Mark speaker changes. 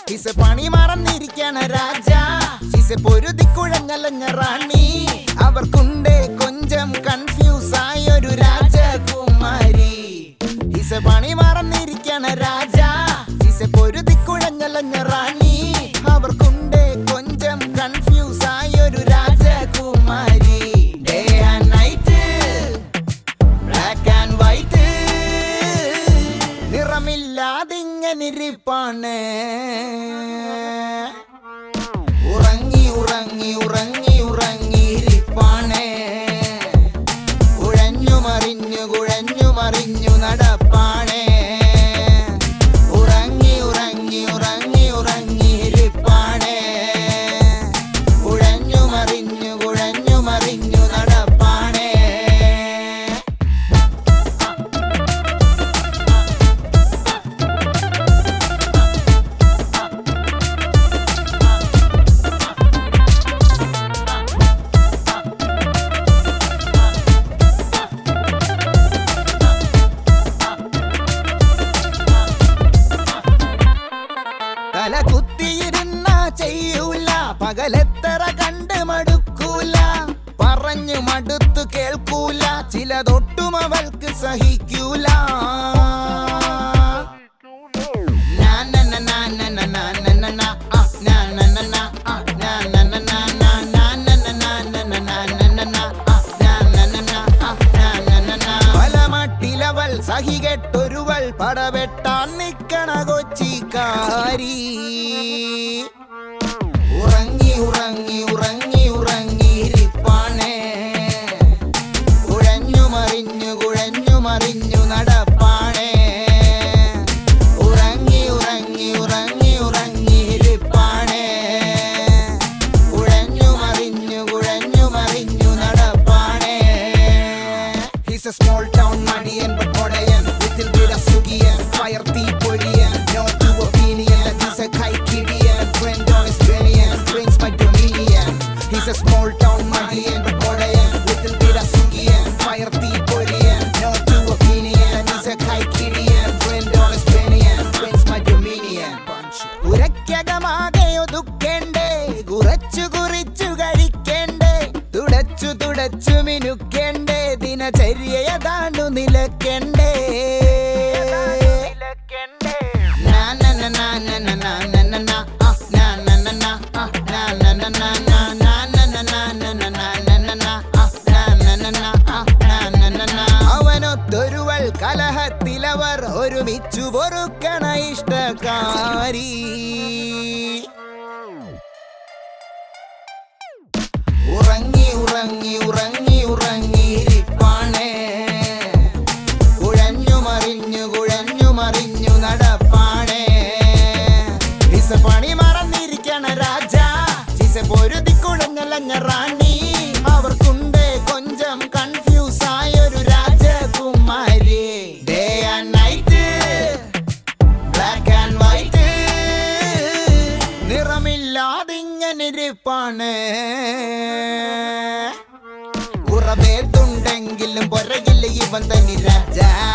Speaker 1: ഇസ പണി മറന്നിരിക്കണ രാജ ഇസ പൊരുതി കുഴങ്ങലഞ്ഞ റാണി അവർക്കുണ്ട് കൊഞ്ചം കൺഫ്യൂസ് ആയൊരു രാജകുമാരി ഇസ പണി മറന്നിരിക്കണ രാജ ഇസ പൊരുതി കുഴങ്ങലഞ്ഞ റാണി അവർക്കുണ്ട് കൊഞ്ചം കൺഫ്യൂസ് ആയൊരു രാജകുമാരി day and night black and white നിറമില്ലാതിങ്ങനിരിപ്പാണ് ഉറങ്ങി ഉറങ്ങി ഉറങ്ങി ഉറങ്ങിയിരിപ്പാണ് കുഴഞ്ഞു മറിഞ്ഞു കുഴഞ്ഞു മറിഞ്ഞു നടപ്പാണ് ഉറങ്ങി ഉറങ്ങി ഉറങ്ങി ഉറങ്ങിയിരിപ്പാണ് കുഴഞ്ഞു മറിഞ്ഞു കുഴഞ്ഞു മറിഞ്ഞു നടപ്പാണ് തല കുത്തിയിരുന്ന ചെയ്യൂല പകലെത്തറ കണ്ട് മടുക്കൂല പറഞ്ഞു മടുത്തു കേൾക്കൂല ചിലതൊട്ടും അവൾക്ക് സഹിക്കൂല നാ ന ന ന ന ന ന ന ന ന, ആ, നാ ന ന ന, ആ, നാ ന ന ന ന, നാ ന ന ന ന ന ന ന ന ന, ആ, നാ ന ന ന, ആ, നാ ന ന ന. പല മട്ടിലവൾ സഹികെട്ടൊരുവൾ പടവെട്ടാൻ നിക്കണ കൊച്ചിക്കാരി ഉറങ്ങി ഉറങ്ങി ഉറങ്ങി ഉറങ്ങിയിരിപ്പാണ് കുഴഞ്ഞു മറിഞ്ഞു കുഴഞ്ഞു മറിഞ്ഞു നടപ്പാണ് ഉറങ്ങി ഉറങ്ങി ഉറങ്ങി ഉറങ്ങിയിരിപ്പാണ് കുഴഞ്ഞു മറിഞ്ഞു കുഴഞ്ഞു മറിഞ്ഞു നടപ്പാണ് He's a small town മടിയൻ but പൊടയൻ Little bit of sukhiyan Fire തീപ്പൊരിയൻ No to opinion Like he's a കൈക്കിടിയൻ Friend on his brilliant Brings my dominion He's a small town മടിയൻ but പൊടയൻ Little bit of sukhiyan Fire തീപ്പൊരിയൻ No to opinion Like he's a കൈക്കിടിയൻ Friend on his brilliant Brings my dominion ഉരക്കകമാകെ ഒതുക്കേണ്ടേ കുറച്ചു കുറിച്ചു കഴിക്കേണ്ടേ തുടച്ചു തുടച്ചു മിനുക്കേണ്ടേ ദിനചര്യയതാണ്ടു നിലക്കേണ്ടേ നാ ന ന ന ന ന ന ന ന ന, ആ, നാ ന ന ന, ആ, നാ ന ന ന ന, നാ ന ന ന ന ന ന ന ന ന, ആ, നാ ന ന ന, ആ, നാ ന ന ന. അവനൊത്തൊരുവൾ കലഹത്തിലവർ ഒരുമിച്ചു പൊറുക്കണ ഇഷ്ടകാരി ഉറങ്ങി ഉറങ്ങി ഉറങ്ങി ഉറങ്ങിയിരിപ്പാണ് കുഴഞ്ഞു മറിഞ്ഞു കുഴഞ്ഞു മറിഞ്ഞു നടപ്പാണ് ഇസ പണി മറന്നിരിക്കണ രാജ ഇസ പൊരുതി കുഴഞ്ഞലഞ്ഞ റാണി അവർക്കുണ്ട് കൊഞ്ചം കൺഫ്യൂസ് ആയൊരു രാജകുമാരി day and night black and white നിറമില്ലാതിങ്ങനിരിപ്പാണ് ഉറവേതുണ്ടെങ്കിലും പൊരകില്ല ഇവൻ തനി രാജ